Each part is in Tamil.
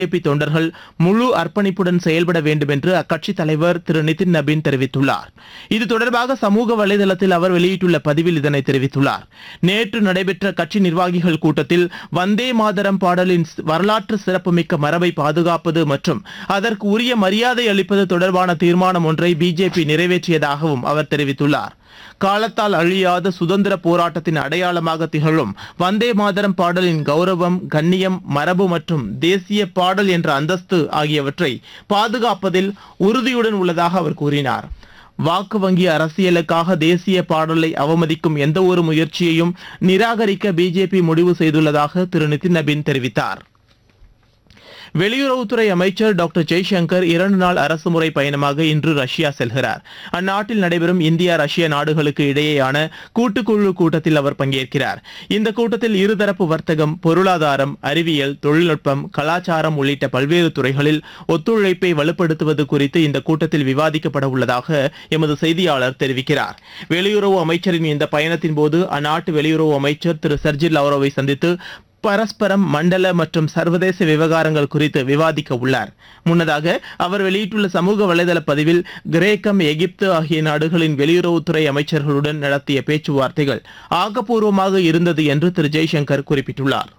பிஜேபி தொண்டர்கள் முழு அர்ப்பணிப்புடன் செயல்பட வேண்டும் என்று அக்கட்சி தலைவர் திரு நிதின் நபீன் தெரிவித்துள்ளார் இது தொடர்பாக சமூக வலைதளத்தில் அவர் வெளியிட்டுள்ள பதிவில் இதனை தெரிவித்துள்ளார் நேற்று நடைபெற்ற கட்சி நிர்வாகிகள் கூட்டத்தில் வந்தே மாதரம் பாடலின் வரலாற்று சிறப்புமிக்க மரபை பாதுகாப்பது மற்றும் அதற்கு உரிய மரியாதை அளிப்பது தொடர்பான தீர்மானம் ஒன்றை பிஜேபி நிறைவேற்றியதாகவும் அவர் தெரிவித்துள்ளார் காலத்தால் அழியாத சுதந்திர போராட்டத்தின் அடையாளமாக திகழும் வந்தே மாதரம் பாடலின் கௌரவம் கண்ணியம் மரபு மற்றும் தேசிய பாடல் என்ற அந்தஸ்து ஆகியவற்றை பாதுகாப்பதில் உறுதியுடன் உள்ளதாக அவர் கூறினார் வாக்கு வங்கி அரசியலுக்காக தேசிய பாடலை அவமதிக்கும் எந்த ஒரு முயற்சியையும் நிராகரிக்க பிஜேபி முடிவு செய்துள்ளதாக திரு நிதின் நபீன் தெரிவித்தார் வெளியுறவுத்துறை அமைச்சர் டாக்டர் ஜெய்சங்கர் இரண்டு நாள் அரசுமுறை பயணமாக இன்று ரஷ்யா செல்கிறார் அந்நாட்டில் நடைபெறும் இந்தியா ரஷ்யா நாடுகளுக்கு இடையேயான கூட்டுக்குழு கூட்டத்தில் அவர் பங்கேற்கிறார் இந்த கூட்டத்தில் இருதரப்பு வர்த்தகம் பொருளாதாரம் அறிவியல் தொழில்நுட்பம் கலாச்சாரம் உள்ளிட்ட பல்வேறு துறைகளில் ஒத்துழைப்பை வலுப்படுத்துவது குறித்து இந்த கூட்டத்தில் விவாதிக்கப்பட உள்ளதாக எமது செய்தியாளர் தெரிவிக்கிறார் வெளியுறவு அமைச்சரின் இந்த பயணத்தின் போது அந்நாட்டு வெளியுறவு அமைச்சர் திரு சர்ஜி லவ்ரோவை சந்தித்து பரஸ்பரம் மண்டல மற்றும் சர்வதேச விவகாரங்கள் குறித்து விவாதிக்க உள்ளார் முன்னதாக அவர் வெளியிட்டுள்ள சமூக வலைதள பதிவில் கிரேக்கம் எகிப்து ஆகிய நாடுகளின் வெளியுறவுத்துறை அமைச்சர்களுடன் நடத்திய பேச்சுவார்த்தைகள் ஆக்கப்பூர்வமாக இருந்தது என்று திரு ஜெய்சங்கர் குறிப்பிட்டுள்ளார்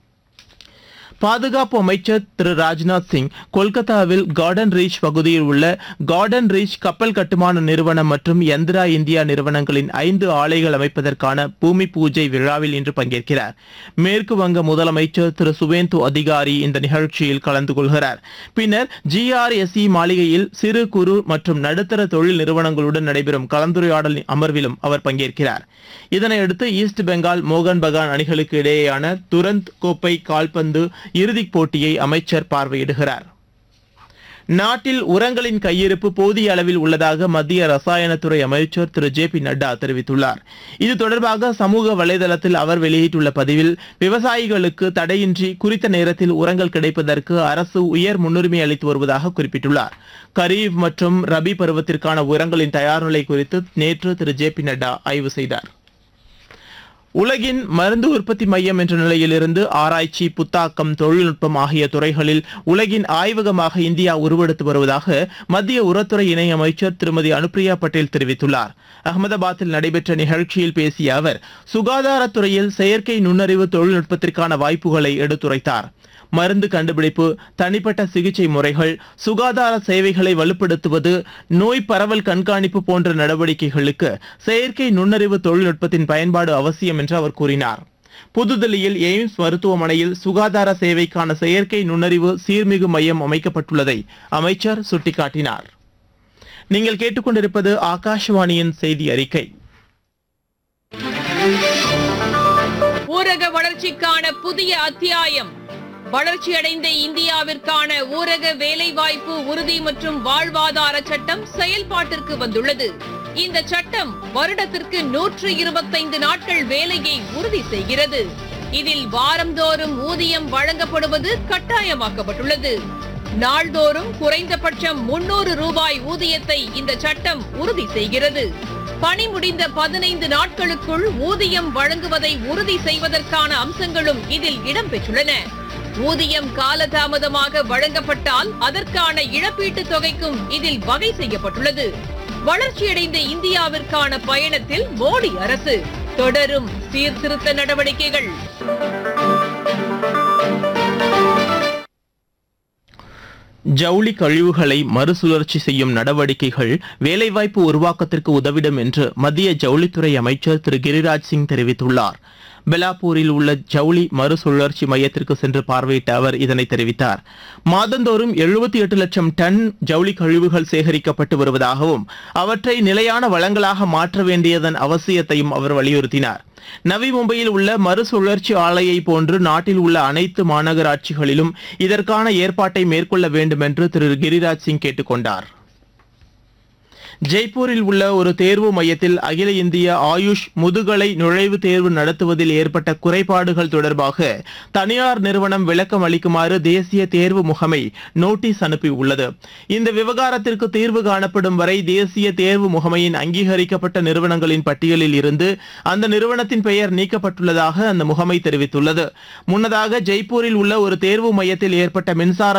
பாதுகாப்பு அமைச்சர் திரு ராஜ்நாத் சிங் கொல்கத்தாவில் கார்டன் ரீச் பகுதியில் உள்ள கார்டன் ரீச் கப்பல் கட்டுமான நிறுவனம் மற்றும் யந்திரா இந்தியா நிறுவனங்களின் ஐந்து ஆலைகள் அமைப்பதற்கான பூமி பூஜை விழாவில் இன்று பங்கேற்கிறார் மேற்கு வங்க முதலமைச்சர் திரு சுவேந்து அதிகாரி இந்த நிகழ்ச்சியில் கலந்து கொள்கிறார் பின்னர் ஜிஆர்எஸ்இ மாளிகையில் சிறு குறு மற்றும் நடுத்தர தொழில் நிறுவனங்களுடன் நடைபெறும் கலந்துரையாடல் அமர்விலும் அவர் பங்கேற்கிறார் இதனையடுத்து ஈஸ்ட் பெங்கால் மோகன் பகான் அணிகளுக்கு இடையேயான துரந்த் கோப்பை கால்பந்து இறுதிப் போட்டியை அமைச்சர் பார்வையிடுகிறார் நாட்டில் உரங்களின் கையிருப்பு போதிய அளவில் உள்ளதாக மத்திய ரசாயனத்துறை அமைச்சர் திரு ஜே பி நட்டா தெரிவித்துள்ளார் இது தொடர்பாக சமூக வலைதளத்தில் அவர் வெளியிட்டுள்ள பதிவில் விவசாயிகளுக்கு தடையின்றி குறித்த நேரத்தில் உரங்கள் கிடைப்பதற்கு அரசு உயர் முன்னுரிமை அளித்து வருவதாக குறிப்பிட்டுள்ளார் கரீப் மற்றும் ரபி பருவத்திற்கான உரங்களின் தயார் நிலை குறித்து நேற்று திரு ஜே பி நட்டா ஆய்வு செய்தார் உலகின் மருந்து உற்பத்தி மையம் என்ற நிலையிலிருந்து ஆராய்ச்சி புத்தாக்கம் தொழில்நுட்பம் ஆகிய துறைகளில் உலகின் ஆய்வகமாக இந்தியா உருவெடுத்து வருவதாக மத்திய உரத்துறை இணையமைச்சர் திருமதி அனுப்பிரியா பட்டேல் தெரிவித்துள்ளார் அகமதாபாத்தில் நடைபெற்ற நிகழ்ச்சியில் பேசிய அவர் சுகாதாரத்துறையில் செயற்கை நுண்ணறிவு தொழில்நுட்பத்திற்கான வாய்ப்புகளை எடுத்துரைத்தார் மருந்து கண்டுபிடிப்பு தனிப்பட்ட சிகிச்சை முறைகள் சுகாதார சேவைகளை வலுப்படுத்துவது நோய் பரவல் கண்காணிப்பு போன்ற நடவடிக்கைகளுக்கு செயற்கை நுண்ணறிவு தொழில்நுட்பத்தின் பயன்பாடு அவசியம் என்று அவர் கூறினார் புதுதில்லியில் எய்ம்ஸ் மருத்துவமனையில் சுகாதார சேவைக்கான செயற்கை நுண்ணறிவு சீர்மிகு மையம் அமைக்கப்பட்டுள்ளதை அமைச்சர் சுட்டிக்காட்டினார் நீங்கள் கேட்டுக்கொண்டிருப்பது ஆகாஷவாணியின் செய்தி அறிக்கை ஊரக வளர்ச்சிக்கான புதிய அத்தியாயம் வளர்ச்சியடைந்த இந்தியாவிற்கான ஊரக வேலைவாய்ப்பு உறுதி மற்றும் வாழ்வாதார சட்டம் செயல்பாட்டிற்கு வந்துள்ளது இந்த சட்டம் வருடத்திற்கு நூற்று இருபத்தைந்து நாட்கள் வேலையை உறுதி செய்கிறது இதில் வாரந்தோறும் ஊதியம் வழங்கப்படுவது கட்டாயமாக்கப்பட்டுள்ளது நாள்தோறும் குறைந்தபட்சம் முன்னூறு ரூபாய் ஊதியத்தை இந்த சட்டம் உறுதி செய்கிறது பணி முடிந்த பதினைந்து நாட்களுக்குள் ஊதியம் வழங்குவதை உறுதி செய்வதற்கான அம்சங்களும் இதில் இடம்பெற்றுள்ளன ஊதியம் காலதாமதமாக வழங்கப்பட்டால் அதற்கான இழப்பீட்டுத் தொகைக்கும் இதில் வகை செய்யப்பட்டுள்ளது வளர்ச்சியடைந்த இந்தியாவிற்கான பயணத்தில் மோடி அரசு தொடரும் சீர்திருத்த நடவடிக்கைகள் ஜவுளி கழிவுகளை மறுசுழற்சி செய்யும் நடவடிக்கைகள் வேலைவாய்ப்பு உருவாக்கத்திற்கு உதவிடும் என்று மத்திய ஜவுளித்துறை அமைச்சர் திரு கிரிராஜ் சிங் தெரிவித்துள்ளார் பெலாப்பூரில் உள்ள ஜவுளி மறுசுழற்சி மையத்திற்கு சென்று பார்வையிட்ட அவர் இதனை தெரிவித்தார் மாதந்தோறும் எழுபத்தி எட்டு லட்சம் டன் ஜவுளி கழிவுகள் சேகரிக்கப்பட்டு வருவதாகவும் அவற்றை நிலையான வளங்களாக மாற்ற வேண்டியதன் அவசியத்தையும் அவர் வலியுறுத்தினார் நவி மும்பையில் உள்ள மறுசுழற்சி ஆலையை போன்று நாட்டில் உள்ள அனைத்து மாநகராட்சிகளிலும் இதற்கான ஏற்பாட்டை மேற்கொள்ள வேண்டும் என்று திரு கிரிராஜ் சிங் கேட்டுக்கொண்டார் ஜெய்ப்பூரில் உள்ள ஒரு தேர்வு மையத்தில் அகில இந்திய ஆயுஷ் முதுகலை நுழைவுத் தேர்வு நடத்துவதில் ஏற்பட்ட குறைபாடுகள் தொடர்பாக தனியார் நிறுவனம் விளக்கம் அளிக்குமாறு தேசிய தேர்வு முகமை நோட்டீஸ் அனுப்பியுள்ளது இந்த விவகாரத்திற்கு தீர்வு காணப்படும் வரை தேசிய தேர்வு முகமையின் அங்கீகரிக்கப்பட்ட நிறுவனங்களின் பட்டியலில் இருந்து அந்த நிறுவனத்தின் பெயர் நீக்கப்பட்டுள்ளதாக அந்த முகமை தெரிவித்துள்ளது முன்னதாக ஜெய்ப்பூரில் உள்ள ஒரு தேர்வு மையத்தில் ஏற்பட்ட மின்சார